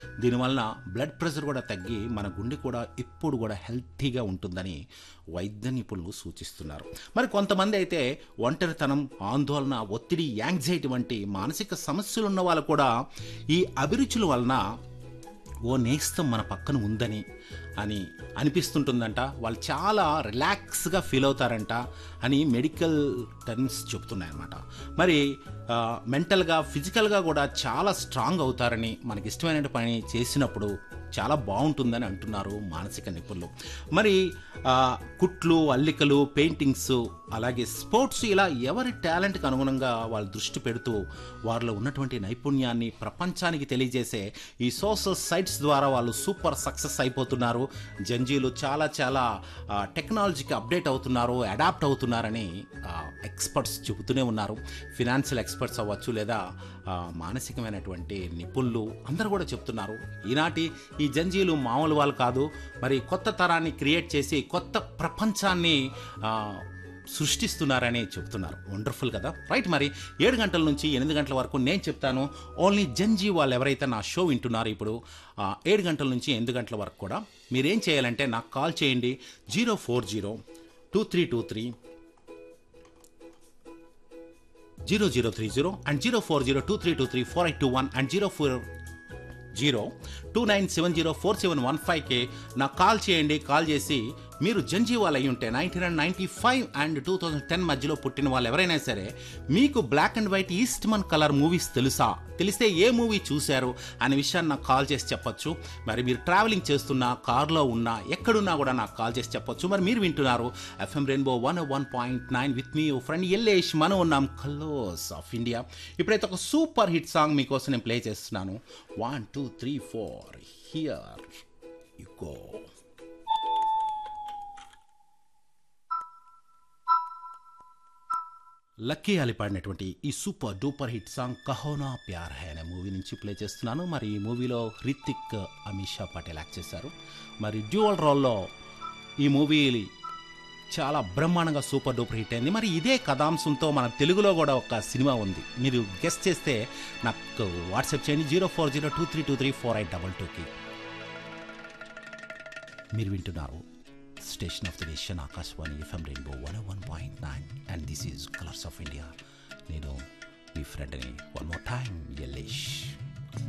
దీనివలన blood pressure కూడా తగ్గి మన గుండె కూడా ఎప్పుడు కూడా హెల్తీగా ఉంటుందని వైద్య నిపుణులు సూచిస్తున్నారు మరి కొంతమంది అయితే ఒంటరితనం ఆందోళన ఒత్తిడి యాంగ్జైటీ వంటి మానసిక సమస్యలు ఉన్న వాళ్ళు కూడా ఈ అభిరుచుల వలన ఓ నేస్తం మన పక్కన ఉందని అని అనిపిస్తుంటుందంట వాళ్ళు చాలా రిలాక్స్గా ఫీల్ అవుతారంట అని మెడికల్ టర్మ్స్ చెప్తున్నాయన్నమాట మరి ఆ, మెంటల్గా ఫిజికల్గా కూడా చాలా స్ట్రాంగ్ అవుతారని మనకి ఇష్టమైన పని చేసినప్పుడు చాలా బాగుంటుందని అంటున్నారు మానసిక నిపుణులు మరి ఆ, కుట్లు అల్లికలు పెయింటింగ్స్ అలాగే స్పోర్ట్స్ ఇలా ఎవరి టాలెంట్కి అనుగుణంగా వాళ్ళు దృష్టి పెడుతూ వారిలో ఉన్నటువంటి నైపుణ్యాన్ని ప్రపంచానికి తెలియజేసే ఈ సోషల్ సైట్స్ ద్వారా వాళ్ళు సూపర్ సక్సెస్ అయిపోతున్నారు జంజీలు చాలా చాలా ఆ, టెక్నాలజీకి అప్డేట్ అవుతున్నారు అడాప్ట్ అవుతున్నారని ఆ, ఎక్స్పర్ట్స్ చెబుతూనే ఉన్నారు ఫినాన్షియల్ ఎక్స్పర్ట్స్ అవ్వచ్చు లేదా ఆ, మానసికమైనటువంటి నిపుణులు అందరూ కూడా చెప్తున్నారు ఈనాటి ఈ జంజీలు మామూలు వాళ్ళు కాదు మరి కొత్త తరాన్ని క్రియేట్ చేసి కొత్త ప్రపంచాన్ని ఆ, సృష్టిస్తున్నారని చెప్తున్నారు వండర్ఫుల్ కదా రైట్ మరి ఏడు గంటల నుంచి ఎనిమిది గంటల వరకు నేను చెప్తాను ఓన్లీ జంజీ వాళ్ళు ఎవరైతే నా షో వింటున్నారో ఇప్పుడు ఆ, ఏడు గంటల నుంచి ఎనిమిది గంటల వరకు కూడా మీరేం చేయాలంటే నాకు కాల్ చేయండి zero four zero two three two three zero zero three zero and zero four zero two three two three four eight two one and zero four zero two nine seven zero four seven one ఫైవ్కి నాకు call చేయండి call చేసి మీరు జంజీవాల్ అయి ఉంటే nineteen hundred ninety five and two thousand ten మధ్యలో పుట్టిన వాళ్ళు ఎవరైనా సరే మీకు black and white Eastman colour movies తెలుసా తెలిస్తే ఏ మూవీ చూశారు అనే విషయాన్ని నాకు కాల్ చేసి చెప్పొచ్చు మరి మీరు ట్రావెలింగ్ చేస్తున్నా కార్లో ఉన్నా ఎక్కడున్నా కూడా నాకు కాల్ చేసి చెప్పొచ్చు మరి మీరు వింటున్నారు FM rainbow one one point nine with మీ ఫ్రెండ్ ఎల్లేష్ మనం ఉన్నాం కలోస్ ఆఫ్ ఇండియా ఇప్పుడైతే ఒక సూపర్ హిట్ సాంగ్ మీకోసం నేను ప్లే చేస్తున్నాను one two three four here you go lucky Ali పాడినటువంటి ఈ సూపర్ డూపర్ హిట్ సాంగ్ కహోనా ప్యార్ హై అనే మూవీ నుంచి ప్లే చేస్తున్నాను మరి ఈ మూవీలో హృతిక్ అమిషా పటేల్ యాక్ట్ చేశారు మరి డ్యూవల్ రోల్లో ఈ మూవీ చాలా బ్రహ్మాండంగా సూపర్ డూపర్ హిట్ అయింది మరి ఇదే కథాంశంతో మన తెలుగులో కూడా ఒక సినిమా ఉంది మీరు గెస్ట్ చేస్తే నాకు వాట్సాప్ చేయండి zero four zero two three two three four eight double టూకి మీరు వింటున్నారు station of the nation Akashvani FM rainbow one one point nine and this is colours of India నేను మీ ఫ్రెండ్ని వన్ మోర్ టైం ఎల్లేష్